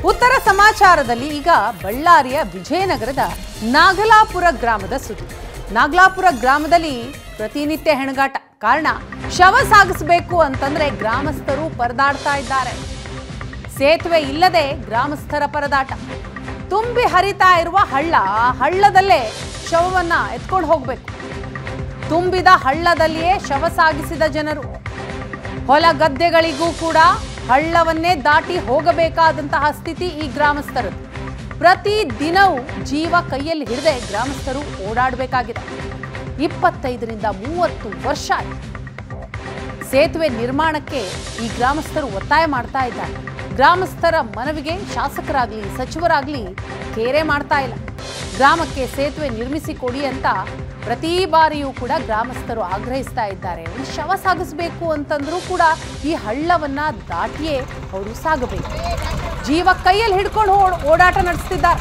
ಉತ್ತರ ಸಮಾಚಾರದಲ್ಲಿ ಈಗ ಬಳ್ಳಾರಿಯ ವಿಜಯನಗರದ ನಾಗಲಾಪುರ ಗ್ರಾಮದ ಸುದ್ದಿ ನಾಗಲಾಪುರ ಗ್ರಾಮದಲ್ಲಿ ಪ್ರತಿನಿತ್ಯ ಹೆಣಗಾಟ ಕಾರಣ ಶವ ಸಾಗಿಸಬೇಕು ಅಂತಂದ್ರೆ ಗ್ರಾಮಸ್ಥರು ಪರದಾಡ್ತಾ ಇದ್ದಾರೆ ಸೇತುವೆ ಇಲ್ಲದೆ ಗ್ರಾಮಸ್ಥರ ಪರದಾಟ ತುಂಬಿ ಹರಿತಾ ಇರುವ ಹಳ್ಳ ಆ ಹಳ್ಳದಲ್ಲೇ ಶವವನ್ನ ಎತ್ಕೊಂಡು ಹೋಗ್ಬೇಕು ತುಂಬಿದ ಹಳ್ಳದಲ್ಲಿಯೇ ಶವ ಸಾಗಿಸಿದ ಜನರು ಹೊಲ ಗದ್ದೆಗಳಿಗೂ ಕೂಡ ಹಳ್ಳವನ್ನೇ ದಾಟಿ ಹೋಗಬೇಕಾದಂತಹ ಸ್ಥಿತಿ ಈ ಗ್ರಾಮಸ್ಥರು ಪ್ರತಿ ದಿನವೂ ಜೀವ ಕೈಯಲ್ಲಿ ಹಿಡದೆ ಗ್ರಾಮಸ್ಥರು ಓಡಾಡಬೇಕಾಗಿದೆ ಇಪ್ಪತ್ತೈದರಿಂದ ಮೂವತ್ತು ವರ್ಷ ಆಯ್ತು ಸೇತುವೆ ನಿರ್ಮಾಣಕ್ಕೆ ಈ ಗ್ರಾಮಸ್ಥರು ಒತ್ತಾಯ ಮಾಡ್ತಾ ಇದ್ದಾರೆ ಗ್ರಾಮಸ್ಥರ ಮನವಿಗೆ ಶಾಸಕರಾಗ್ಲಿ ಸಚಿವರಾಗ್ಲಿ ಕೇರೆ ಮಾಡ್ತಾ ಇಲ್ಲ ಗ್ರಾಮಕ್ಕೆ ಸೇತುವೆ ನಿರ್ಮಿಸಿ ಕೊಡಿ ಅಂತ ಪ್ರತಿ ಬಾರಿಯೂ ಕೂಡ ಗ್ರಾಮಸ್ಥರು ಆಗ್ರಹಿಸ್ತಾ ಇದ್ದಾರೆ ಒಂದು ಶವ ಸಾಗಿಸಬೇಕು ಅಂತಂದ್ರೂ ಕೂಡ ಈ ಹಳ್ಳವನ್ನ ದಾಟಿಯೇ ಅವರು ಸಾಗಬೇಕು ಜೀವ ಕೈಯಲ್ಲಿ ಹಿಡ್ಕೊಂಡು ಓಡ್- ಓಡಾಟ ನಡೆಸ್ತಿದ್ದಾರೆ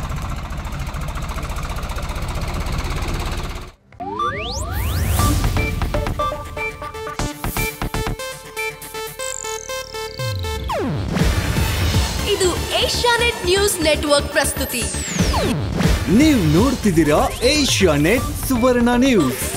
ಇದು ಏಷ್ಯಾನೆಟ್ ನ್ಯೂಸ್ ನೆಟ್ವರ್ಕ್ ಪ್ರಸ್ತುತಿ ನೀವು ನೋಡ್ತಿದ್ದೀರಾ ಏಷ್ಯಾ ನೆಟ್ ಸುವರ್ಣ ನ್ಯೂಸ್